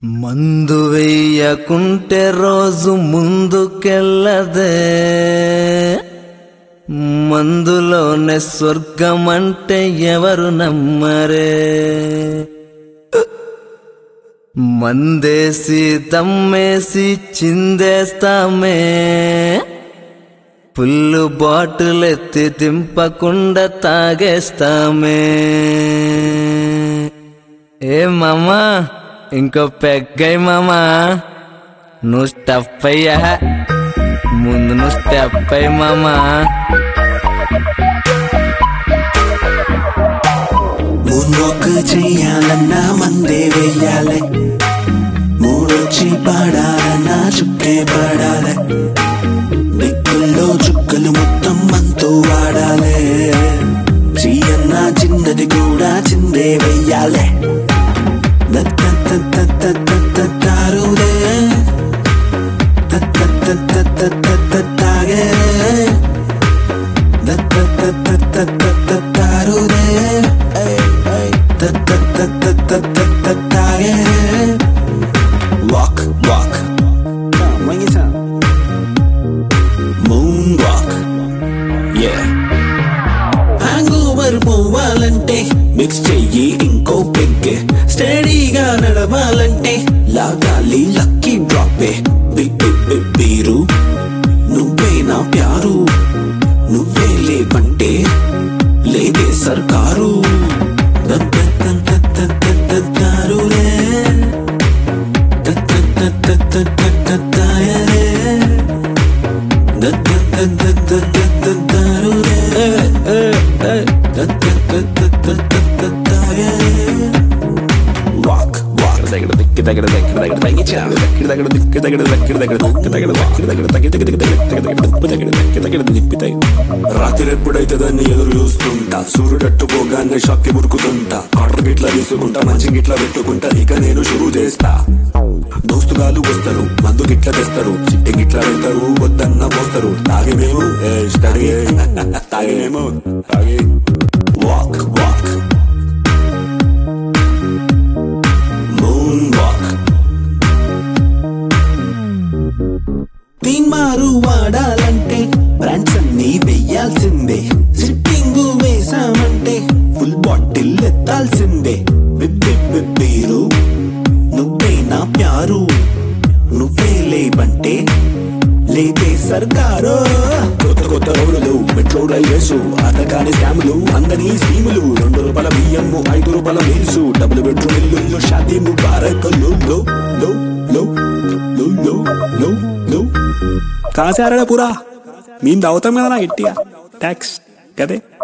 మందు వెయ్యకుంటే రోజు ముందుకెళ్ళదే మందులోనే స్వర్గం అంటే ఎవరు నమ్మరే మందేసి దమ్మేసి చిందేస్తామే పుల్లు బాటిల్ ఎత్తి దింపకుండా తాగేస్తామే ఏ మామా ఇంకో పెగ్గై మామా నువ్వు స్టఫ్ అయ్యా ముందు నువ్వు స్టెప్ అయ్యి మామా మూన్నొక్క చెయ్యాలన్నా మందే వెయ్యాలి మూడొచ్చి పాడాలన్నా చుక్కే పాడాలి దిక్కుల్లో చుక్కలు మొత్తం మనతో వాడాలి చెయ్యన్న చిన్నది కూడా చిందే వెయ్యాలి దత్తరులే దత్తరులే Walk, walk. Bring it down. Moonwalk. Yeah. Hangover పోవాలంటే మిక్స్ చెయ్యి ఇంకో పెగ్ స్టడీగా నడవాలంటే లాగాలి లక్కీ డ్రాప్ బీరు నువ్వే నా ప్యారు నువ్వే లేవంటే లేదే సర్కారు దత్తరులే దత్తరులే Walk, walk. రాత్రి ఎప్పుడైతుందని ఎదురు చూస్తుంటా సూర్యుడట్టు పోగానే షాక్కి మురుకుతుంటా కాటర్ గిట్లా తీసుకుంటా మంచి గిట్లా పెట్టుకుంటా ఇక నేను షురూ చేస్తా దోస్తుగాలు వస్తారు మందు గిట్ల తెస్తారు చిట్టి గిట్ల పెడతారు వద్దన్న పోస్తారు తాగేమేమో ఏ స్టడీ తాగేమో తాగే వాక్ వాక్ మూన్ వాక్ తీన్మారు వాడాలంటే బ్రాండ్స్ అన్ని వెయ్యాల్సిందే సిట్టింగ్ వేసామంటే ఫుల్ బాటిల్ ఎత్తాల్సిందే బిబ్బిబ్బిబ్బీరు నువ్వే నా ప్యారు నువ్వే లేవంటే లేదే సర్కారు కొత్త కొత్త రోడ్లు మెట్రో రైల్వేస్ ఆటకాని స్కాములు అందని స్కీములు రెండు రూపాయల బియ్యము ఐదు రూపాయల మీల్స్ డబుల్ బెడ్రూమ్ ఇల్లు షాదీ ముబారక్ లో లో లో లో లో లో లో లో కాసారా పూరా మేము దావుతాం కదా నా గట్టిగా ట్యాక్స్ కదే